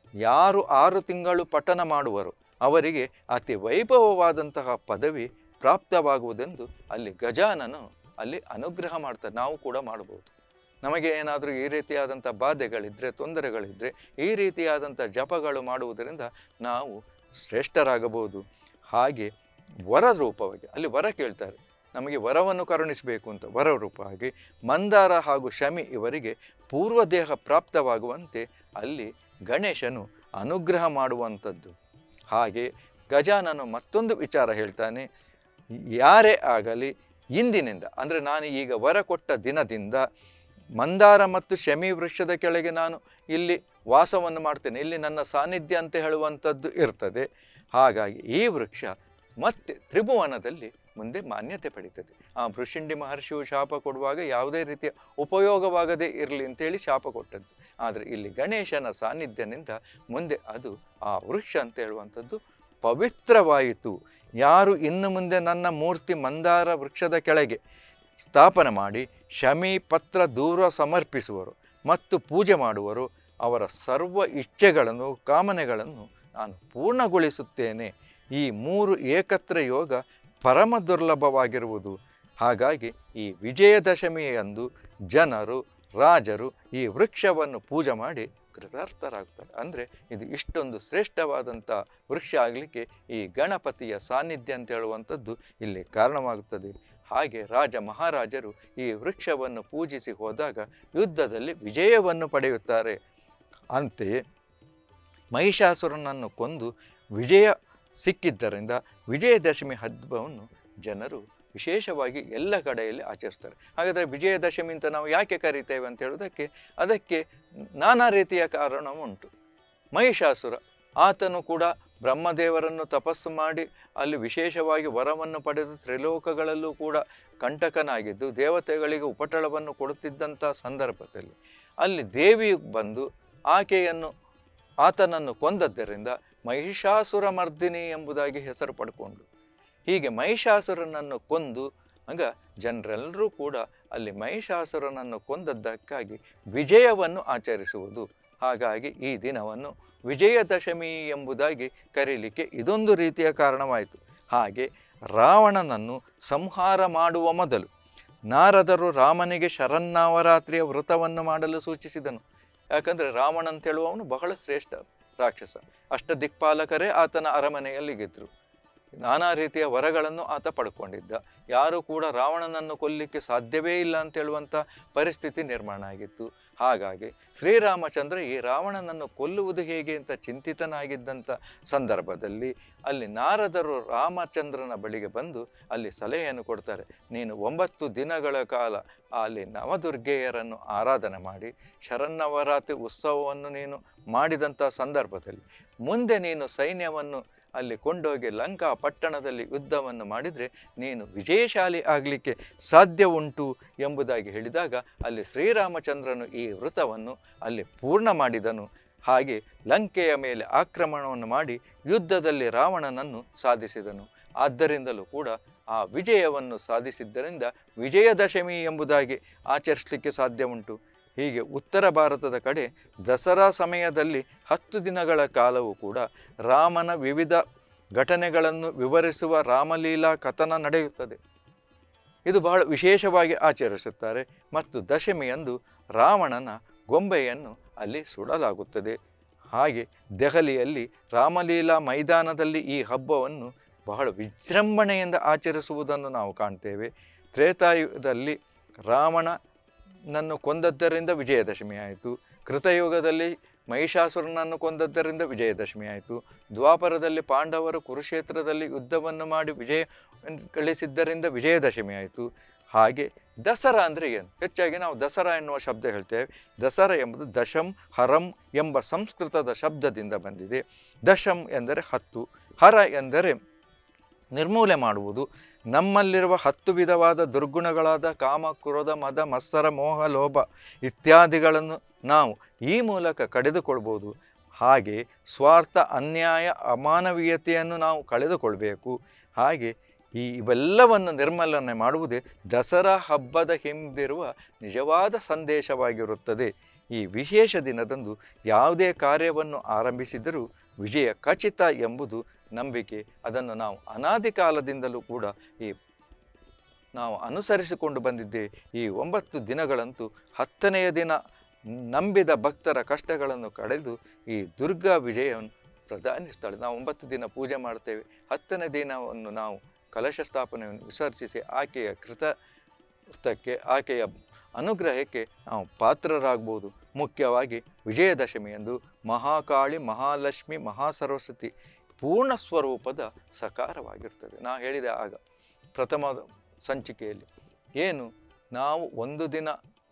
ಯಾರು ಆರು ತಿಂಗಳು ಪಠನ ಮಾಡುವರು ಅವರಿಗೆ ಅತಿ ವೈಭವವಾದಂತಹ ಪದವಿ ಪ್ರಾಪ್ತವಾಗುವುದೆಂದು ಅಲ್ಲಿ ಗಜಾನನು ಅಲ್ಲಿ ಅನುಗ್ರಹ ಮಾಡ್ತಾರೆ ನಾವು ಕೂಡ ಮಾಡಬಹುದು ನಮಗೆ ಏನಾದರೂ ಈ ರೀತಿಯಾದಂಥ ಬಾಧೆಗಳಿದ್ದರೆ ತೊಂದರೆಗಳಿದ್ದರೆ ಈ ರೀತಿಯಾದಂಥ ಜಪಗಳು ಮಾಡುವುದರಿಂದ ನಾವು ಶ್ರೇಷ್ಠರಾಗಬಹುದು ಹಾಗೆ ವರ ರೂಪವಾಗಿ ಅಲ್ಲಿ ವರ ಕೇಳ್ತಾರೆ ನಮಗೆ ವರವನ್ನು ಕರುಣಿಸಬೇಕು ಅಂತ ವರ ರೂಪವಾಗಿ ಮಂದಾರ ಹಾಗೂ ಶಮಿ ಇವರಿಗೆ ಪೂರ್ವದೇಹ ಪ್ರಾಪ್ತವಾಗುವಂತೆ ಅಲ್ಲಿ ಗಣೇಶನು ಅನುಗ್ರಹ ಮಾಡುವಂಥದ್ದು ಹಾಗೆ ಗಜಾನನು ಮತ್ತೊಂದು ವಿಚಾರ ಹೇಳ್ತಾನೆ ಯಾರೇ ಆಗಲಿ ಇಂದಿನಿಂದ ಅಂದರೆ ನಾನು ಈಗ ವರ ಕೊಟ್ಟ ದಿನದಿಂದ ಮಂದಾರ ಮತ್ತು ಶಮಿ ವೃಕ್ಷದ ಕೆಳಗೆ ನಾನು ಇಲ್ಲಿ ವಾಸವನ್ನು ಮಾಡ್ತೇನೆ ಇಲ್ಲಿ ನನ್ನ ಸಾನ್ನಿಧ್ಯ ಅಂತ ಹೇಳುವಂಥದ್ದು ಇರ್ತದೆ ಹಾಗಾಗಿ ಈ ವೃಕ್ಷ ಮತ್ತೆ ತ್ರಿಭುವನದಲ್ಲಿ ಮುಂದೆ ಮಾನ್ಯತೆ ಪಡೀತದೆ ಆ ಭೃಷಿಂಡಿ ಮಹರ್ಷಿಯು ಶಾಪ ಕೊಡುವಾಗ ಯಾವುದೇ ರೀತಿಯ ಉಪಯೋಗವಾಗದೇ ಇರಲಿ ಅಂತೇಳಿ ಶಾಪ ಕೊಟ್ಟದ್ದು ಆದರೆ ಇಲ್ಲಿ ಗಣೇಶನ ಸಾನ್ನಿಧ್ಯದಿಂದ ಮುಂದೆ ಅದು ಆ ವೃಕ್ಷ ಅಂತ ಹೇಳುವಂಥದ್ದು ಪವಿತ್ರವಾಯಿತು ಯಾರು ಇನ್ನು ಮುಂದೆ ನನ್ನ ಮೂರ್ತಿ ಮಂದಾರ ವೃಕ್ಷದ ಕೆಳಗೆ ಸ್ಥಾಪನೆ ಮಾಡಿ ಶಮಿ ಪತ್ರ ದೂರ ಸಮರ್ಪಿಸುವರು ಮತ್ತು ಪೂಜೆ ಮಾಡುವರು ಅವರ ಸರ್ವ ಇಚ್ಛೆಗಳನ್ನು ಕಾಮನೆಗಳನ್ನು ನಾನು ಪೂರ್ಣಗೊಳಿಸುತ್ತೇನೆ ಈ ಮೂರು ಏಕತ್ರ ಯೋಗ ಪರಮ ದುರ್ಲಭವಾಗಿರುವುದು ಹಾಗಾಗಿ ಈ ವಿಜಯದಶಮಿಯಂದು ಜನರು ರಾಜರು ಈ ವೃಕ್ಷವನ್ನು ಪೂಜೆ ಮಾಡಿ ಕೃತಾರ್ಥರಾಗ್ತಾರೆ ಅಂದರೆ ಇದು ಇಷ್ಟೊಂದು ಶ್ರೇಷ್ಠವಾದಂಥ ವೃಕ್ಷ ಆಗಲಿಕ್ಕೆ ಈ ಗಣಪತಿಯ ಸಾನ್ನಿಧ್ಯ ಅಂತ ಹೇಳುವಂಥದ್ದು ಇಲ್ಲಿ ಕಾರಣವಾಗುತ್ತದೆ ಹಾಗೆ ರಾಜ ಮಹಾರಾಜರು ಈ ವೃಕ್ಷವನ್ನು ಪೂಜಿಸಿ ಹೋದಾಗ ಯುದ್ಧದಲ್ಲಿ ವಿಜಯವನ್ನು ಪಡೆಯುತ್ತಾರೆ ಅಂತೆಯೇ ಮಹಿಷಾಸುರನನ್ನು ಕೊಂದು ವಿಜಯ ಸಿಕ್ಕಿದ್ದರಿಂದ ವಿಜಯದಶಮಿ ಹಬ್ಬವನ್ನು ಜನರು ವಿಶೇಷವಾಗಿ ಎಲ್ಲ ಕಡೆಯಲ್ಲಿ ಆಚರಿಸ್ತಾರೆ ಹಾಗಾದರೆ ವಿಜಯದಶಮಿ ಅಂತ ನಾವು ಯಾಕೆ ಕರೀತೇವೆ ಅಂತ ಹೇಳೋದಕ್ಕೆ ಅದಕ್ಕೆ ನಾನಾ ರೀತಿಯ ಕಾರಣ ಉಂಟು ಮಹಿಷಾಸುರ ಆತನು ಕೂಡ ಬ್ರಹ್ಮದೇವರನ್ನು ತಪಸ್ಸು ಮಾಡಿ ಅಲ್ಲಿ ವಿಶೇಷವಾಗಿ ವರವನ್ನು ಪಡೆದು ತ್ರಿಲೋಕಗಳಲ್ಲೂ ಕೂಡ ಕಂಟಕನಾಗಿದ್ದು ದೇವತೆಗಳಿಗೆ ಉಪಟಳವನ್ನು ಕೊಡುತ್ತಿದ್ದಂಥ ಸಂದರ್ಭದಲ್ಲಿ ಅಲ್ಲಿ ದೇವಿ ಬಂದು ಆಕೆಯನ್ನು ಆತನನ್ನು ಕೊಂದದ್ದರಿಂದ ಮಹಿಷಾಸುರ ಮರ್ದಿನಿ ಎಂಬುದಾಗಿ ಹೆಸರು ಪಡ್ಕೊಂಡು ಹೀಗೆ ಮಹಿಷಾಸುರನನ್ನು ಕೊಂದು ಆಗ ಜನರೆಲ್ಲರೂ ಕೂಡ ಅಲ್ಲಿ ಮಹಿಷಾಸುರನನ್ನು ಕೊಂದದ್ದಕ್ಕಾಗಿ ವಿಜಯವನ್ನು ಆಚರಿಸುವುದು ಹಾಗಾಗಿ ಈ ದಿನವನ್ನು ವಿಜಯದಶಮಿ ಎಂಬುದಾಗಿ ಕರೀಲಿಕ್ಕೆ ಇದೊಂದು ರೀತಿಯ ಕಾರಣವಾಯಿತು ಹಾಗೆ ರಾವಣನನ್ನು ಸಂಹಾರ ಮಾಡುವ ಮೊದಲು ನಾರದರು ರಾಮನಿಗೆ ಶರನ್ನವರಾತ್ರಿಯ ವ್ರತವನ್ನು ಮಾಡಲು ಸೂಚಿಸಿದನು ಯಾಕಂದರೆ ರಾವಣ ಅಂತ ಹೇಳುವವನು ಬಹಳ ಶ್ರೇಷ್ಠ ರಾಕ್ಷಸ ಅಷ್ಟ ದಿಕ್ಪಾಲಕರೇ ಆತನ ಅರಮನೆಯಲ್ಲಿಗಿದ್ರು ನಾನಾ ರೀತಿಯ ವರಗಳನ್ನು ಆತ ಪಡ್ಕೊಂಡಿದ್ದ ಯಾರೂ ಕೂಡ ರಾವಣನನ್ನು ಕೊಲ್ಲಿಕ್ಕೆ ಸಾಧ್ಯವೇ ಇಲ್ಲ ಅಂತ ಹೇಳುವಂಥ ಪರಿಸ್ಥಿತಿ ನಿರ್ಮಾಣ ಆಗಿತ್ತು ಹಾಗಾಗಿ ಶ್ರೀರಾಮಚಂದ್ರ ಈ ರಾವಣನನ್ನು ಕೊಲ್ಲುವುದು ಹೇಗೆ ಅಂತ ಚಿಂತಿತನಾಗಿದ್ದಂಥ ಸಂದರ್ಭದಲ್ಲಿ ಅಲ್ಲಿ ನಾರದರು ರಾಮಚಂದ್ರನ ಬಳಿಗೆ ಬಂದು ಅಲ್ಲಿ ಸಲಹೆಯನ್ನು ಕೊಡ್ತಾರೆ ನೀನು ಒಂಬತ್ತು ದಿನಗಳ ಕಾಲ ಅಲ್ಲಿ ನವದುರ್ಗೆಯರನ್ನು ಆರಾಧನೆ ಮಾಡಿ ಶರನ್ನವರಾತ್ರಿ ಉತ್ಸವವನ್ನು ನೀನು ಮಾಡಿದಂಥ ಸಂದರ್ಭದಲ್ಲಿ ಮುಂದೆ ನೀನು ಸೈನ್ಯವನ್ನು ಅಲ್ಲಿ ಕೊಂಡೋಗಿ ಲಂಕಾ ಪಟ್ಟಣದಲ್ಲಿ ಯುದ್ಧವನ್ನು ಮಾಡಿದರೆ ನೀನು ವಿಜಯಶಾಲಿ ಆಗಲಿಕ್ಕೆ ಸಾಧ್ಯ ಉಂಟು ಎಂಬುದಾಗಿ ಹೇಳಿದಾಗ ಅಲ್ಲಿ ಶ್ರೀರಾಮಚಂದ್ರನು ಈ ವೃತವನ್ನು ಅಲ್ಲಿ ಪೂರ್ಣ ಮಾಡಿದನು ಹಾಗೆ ಲಂಕೆಯ ಮೇಲೆ ಆಕ್ರಮಣವನ್ನು ಮಾಡಿ ಯುದ್ಧದಲ್ಲಿ ರಾವಣನನ್ನು ಸಾಧಿಸಿದನು ಆದ್ದರಿಂದಲೂ ಕೂಡ ಆ ವಿಜಯವನ್ನು ಸಾಧಿಸಿದ್ದರಿಂದ ವಿಜಯದಶಮಿ ಎಂಬುದಾಗಿ ಆಚರಿಸಲಿಕ್ಕೆ ಸಾಧ್ಯ ಉಂಟು ಹೀಗೆ ಉತ್ತರ ಭಾರತದ ಕಡೆ ದಸರಾ ಸಮಯದಲ್ಲಿ ಹತ್ತು ದಿನಗಳ ಕಾಲವೂ ಕೂಡ ರಾಮನ ವಿವಿಧ ಘಟನೆಗಳನ್ನು ವಿವರಿಸುವ ರಾಮಲೀಲಾ ಕಥನ ನಡೆಯುತ್ತದೆ ಇದು ಬಹಳ ವಿಶೇಷವಾಗಿ ಆಚರಿಸುತ್ತಾರೆ ಮತ್ತು ದಶಮಿಯಂದು ರಾವಣನ ಗೊಂಬೆಯನ್ನು ಅಲ್ಲಿ ಸುಡಲಾಗುತ್ತದೆ ಹಾಗೆ ದೆಹಲಿಯಲ್ಲಿ ರಾಮಲೀಲಾ ಮೈದಾನದಲ್ಲಿ ಈ ಹಬ್ಬವನ್ನು ಬಹಳ ವಿಜೃಂಭಣೆಯಿಂದ ಆಚರಿಸುವುದನ್ನು ನಾವು ಕಾಣ್ತೇವೆ ತ್ರೇತಾಯುಗದಲ್ಲಿ ರಾವಣನನ್ನು ಕೊಂದದ್ದರಿಂದ ವಿಜಯದಶಮಿ ಆಯಿತು ಕೃತಯುಗದಲ್ಲಿ ಮಹಿಷಾಸುರನನ್ನು ಕೊಂದದ್ದರಿಂದ ವಿಜಯದಶಮಿ ಆಯಿತು ದ್ವಾಪರದಲ್ಲಿ ಪಾಂಡವರು ಕುರುಕ್ಷೇತ್ರದಲ್ಲಿ ಯುದ್ಧವನ್ನು ಮಾಡಿ ವಿಜಯ ಗಳಿಸಿದ್ದರಿಂದ ವಿಜಯದಶಮಿ ಆಯಿತು ಹಾಗೆ ದಸರಾ ಅಂದರೆ ಏನು ಹೆಚ್ಚಾಗಿ ನಾವು ದಸರಾ ಎನ್ನುವ ಶಬ್ದ ಹೇಳ್ತೇವೆ ದಸರಾ ಎಂಬುದು ದಶಂ ಹರಂ ಎಂಬ ಸಂಸ್ಕೃತದ ಶಬ್ದದಿಂದ ಬಂದಿದೆ ದಶಂ ಎಂದರೆ ಹತ್ತು ಹರ ಎಂದರೆ ನಿರ್ಮೂಲೆ ಮಾಡುವುದು ನಮ್ಮಲ್ಲಿರುವ ಹತ್ತು ವಿಧವಾದ ದುರ್ಗುಣಗಳಾದ ಕಾಮ ಕ್ರೋಧ ಮದ ಮತ್ಸರ ಮೋಹ ಲೋಭ ಇತ್ಯಾದಿಗಳನ್ನು ನಾವು ಈ ಮೂಲಕ ಕಡಿದುಕೊಳ್ಬೋದು ಹಾಗೆ ಸ್ವಾರ್ಥ ಅನ್ಯಾಯ ಅಮಾನವೀಯತೆಯನ್ನು ನಾವು ಕಳೆದುಕೊಳ್ಬೇಕು ಹಾಗೆ ಈ ಇವೆಲ್ಲವನ್ನು ನಿರ್ಮಲನೆ ಮಾಡುವುದೇ ದಸರಾ ಹಬ್ಬದ ಹಿಂದಿರುವ ನಿಜವಾದ ಸಂದೇಶವಾಗಿರುತ್ತದೆ ಈ ವಿಶೇಷ ದಿನದಂದು ಯಾವುದೇ ಕಾರ್ಯವನ್ನು ಆರಂಭಿಸಿದರೂ ವಿಜಯ ಖಚಿತ ಎಂಬುದು ನಂಬಿಕೆ ಅದನ್ನು ನಾವು ಅನಾದಿ ಕಾಲದಿಂದಲೂ ಕೂಡ ಈ ನಾವು ಅನುಸರಿಸಿಕೊಂಡು ಬಂದಿದ್ದೇ ಈ ಒಂಬತ್ತು ದಿನಗಳಂತೂ ಹತ್ತನೆಯ ದಿನ ನಂಬಿದ ಭಕ್ತರ ಕಷ್ಟಗಳನ್ನು ಕಳೆದು ಈ ದುರ್ಗಾ ವಿಜಯವನ್ನು ಪ್ರಧಾನಿಸ್ತಾಳೆ ನಾವು ಒಂಬತ್ತು ದಿನ ಪೂಜೆ ಮಾಡ್ತೇವೆ ಹತ್ತನೇ ದಿನವನ್ನು ನಾವು ಕಲಶ ಸ್ಥಾಪನೆಯನ್ನು ವಿಸರ್ಜಿಸಿ ಆಕೆಯ ಕೃತಕ್ಕೆ ಆಕೆಯ ಅನುಗ್ರಹಕ್ಕೆ ನಾವು ಪಾತ್ರರಾಗ್ಬೋದು ಮುಖ್ಯವಾಗಿ ವಿಜಯದಶಮಿಯಂದು ಮಹಾಕಾಳಿ ಮಹಾಲಕ್ಷ್ಮಿ ಮಹಾಸರಸ್ವತಿ ಪೂರ್ಣ ಸ್ವರೂಪದ ಸಕಾರವಾಗಿರ್ತದೆ ನಾ ಹೇಳಿದೆ ಆಗ ಪ್ರಥಮ ಸಂಚಿಕೆಯಲ್ಲಿ ಏನು ನಾವು ಒಂದು ದಿನ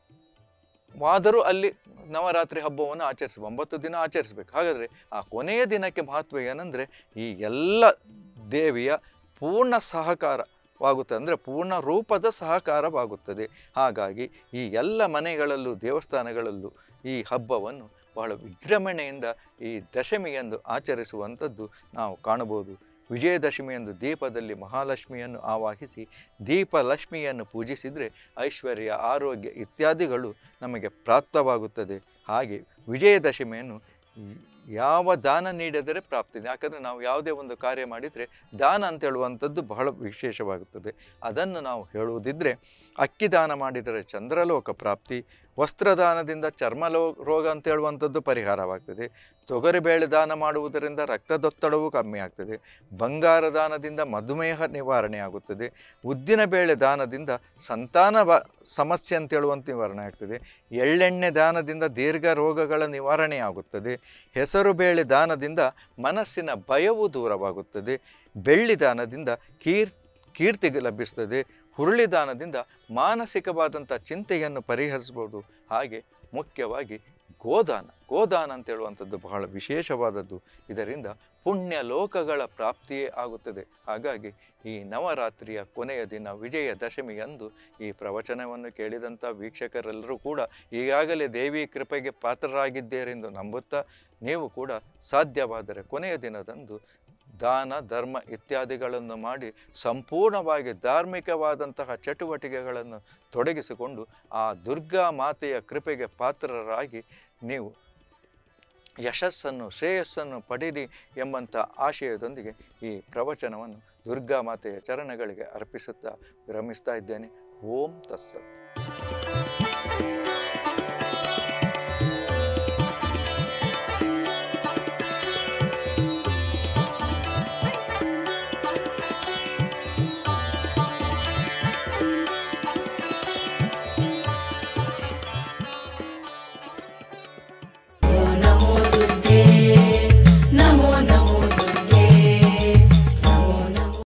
ವಾದರೂ ಅಲ್ಲಿ ನವರಾತ್ರಿ ಹಬ್ಬವನ್ನು ಆಚರಿಸ್ಬೇಕು ಒಂಬತ್ತು ದಿನ ಆಚರಿಸ್ಬೇಕು ಹಾಗಾದರೆ ಆ ಕೊನೆಯ ದಿನಕ್ಕೆ ಮಹತ್ವ ಏನಂದರೆ ಈ ಎಲ್ಲ ದೇವಿಯ ಪೂರ್ಣ ಸಹಕಾರವಾಗುತ್ತದೆ ಅಂದರೆ ಪೂರ್ಣ ರೂಪದ ಸಹಕಾರವಾಗುತ್ತದೆ ಹಾಗಾಗಿ ಈ ಎಲ್ಲ ಮನೆಗಳಲ್ಲೂ ದೇವಸ್ಥಾನಗಳಲ್ಲೂ ಈ ಹಬ್ಬವನ್ನು ಬಹಳ ವಿಜೃಂಭಣೆಯಿಂದ ಈ ದಶಮಿಯಂದು ಆಚರಿಸುವಂಥದ್ದು ನಾವು ಕಾಣಬಹುದು ವಿಜಯದಶಮಿಯಂದು ದೀಪದಲ್ಲಿ ಮಹಾಲಕ್ಷ್ಮಿಯನ್ನು ಆವಾಹಿಸಿ ದೀಪಲಕ್ಷ್ಮಿಯನ್ನು ಪೂಜಿಸಿದರೆ ಐಶ್ವರ್ಯ ಆರೋಗ್ಯ ಇತ್ಯಾದಿಗಳು ನಮಗೆ ಪ್ರಾಪ್ತವಾಗುತ್ತದೆ ಹಾಗೆ ವಿಜಯದಶಮಿಯನ್ನು ಯಾವ ದಾನ ನೀಡಿದರೆ ಪ್ರಾಪ್ತಿ ಯಾಕಂದರೆ ನಾವು ಯಾವುದೇ ಒಂದು ಕಾರ್ಯ ಮಾಡಿದರೆ ದಾನ ಅಂತ ಹೇಳುವಂಥದ್ದು ಬಹಳ ವಿಶೇಷವಾಗುತ್ತದೆ ಅದನ್ನು ನಾವು ಹೇಳುವುದಿದ್ದರೆ ಅಕ್ಕಿ ದಾನ ಮಾಡಿದರೆ ಚಂದ್ರಲೋಕ ಪ್ರಾಪ್ತಿ ವಸ್ತ್ರದಾನದಿಂದ ಚರ್ಮಲೋ ರೋಗ ಅಂತ ಹೇಳುವಂಥದ್ದು ಪರಿಹಾರವಾಗ್ತದೆ ತೊಗರಿಬೇಳೆ ದಾನ ಮಾಡುವುದರಿಂದ ರಕ್ತದೊತ್ತಡವು ಕಮ್ಮಿ ಆಗ್ತದೆ ಬಂಗಾರ ದಾನದಿಂದ ಮಧುಮೇಹ ನಿವಾರಣೆ ಆಗುತ್ತದೆ ಉದ್ದಿನ ಬೇಳೆ ದಾನದಿಂದ ಸಂತಾನ ಬ ಸಮಸ್ಯೆ ಅಂತ ಹೇಳುವಂಥ ನಿವಾರಣೆ ಆಗ್ತದೆ ಎಳ್ಳೆಣ್ಣೆ ದಾನದಿಂದ ದೀರ್ಘ ರೋಗಗಳ ನಿವಾರಣೆ ಆಗುತ್ತದೆ ಹೆಸರು ಬೇಳೆ ದಾನದಿಂದ ಮನಸ್ಸಿನ ಭಯವು ದೂರವಾಗುತ್ತದೆ ಬೆಳ್ಳಿ ದಾನದಿಂದ ಕೀರ್ ಕೀರ್ತಿ ಲಭಿಸ್ತದೆ ಹುರುಳಿ ದಾನದಿಂದ ಮಾನಸಿಕವಾದಂಥ ಚಿಂತೆಯನ್ನು ಪರಿಹರಿಸ್ಬೋದು ಹಾಗೆ ಮುಖ್ಯವಾಗಿ ಗೋದಾನ ಗೋದಾನ ಅಂತ ಹೇಳುವಂಥದ್ದು ಬಹಳ ವಿಶೇಷವಾದದ್ದು ಇದರಿಂದ ಪುಣ್ಯ ಲೋಕಗಳ ಪ್ರಾಪ್ತಿಯೇ ಆಗುತ್ತದೆ ಹಾಗಾಗಿ ಈ ನವರಾತ್ರಿಯ ಕೊನೆಯ ದಿನ ವಿಜಯ ದಶಮಿಯಂದು ಈ ಪ್ರವಚನವನ್ನು ಕೇಳಿದಂಥ ವೀಕ್ಷಕರೆಲ್ಲರೂ ಕೂಡ ಈಗಾಗಲೇ ದೇವಿ ಕೃಪೆಗೆ ಪಾತ್ರರಾಗಿದ್ದೀರೆಂದು ನಂಬುತ್ತಾ ನೀವು ಕೂಡ ಸಾಧ್ಯವಾದರೆ ಕೊನೆಯ ದಿನದಂದು ದಾನ ಧರ್ಮ ಇತ್ಯಾದಿಗಳನ್ನು ಮಾಡಿ ಸಂಪೂರ್ಣವಾಗಿ ಧಾರ್ಮಿಕವಾದಂತಹ ಚಟುವಟಿಕೆಗಳನ್ನು ತೊಡಗಿಸಿಕೊಂಡು ಆ ದುರ್ಗಾ ಮಾತೆಯ ಕೃಪೆಗೆ ಪಾತ್ರರಾಗಿ ನೀವು ಯಶಸ್ಸನ್ನು ಶ್ರೇಯಸ್ಸನ್ನು ಪಡೀರಿ ಎಂಬಂಥ ಆಶಯದೊಂದಿಗೆ ಈ ಪ್ರವಚನವನ್ನು ದುರ್ಗಾ ಮಾತೆಯ ಚರಣಗಳಿಗೆ ಅರ್ಪಿಸುತ್ತಾ ವಿರಮಿಸ್ತಾ ಇದ್ದೇನೆ ಓಂ ತಸ್ಸತ್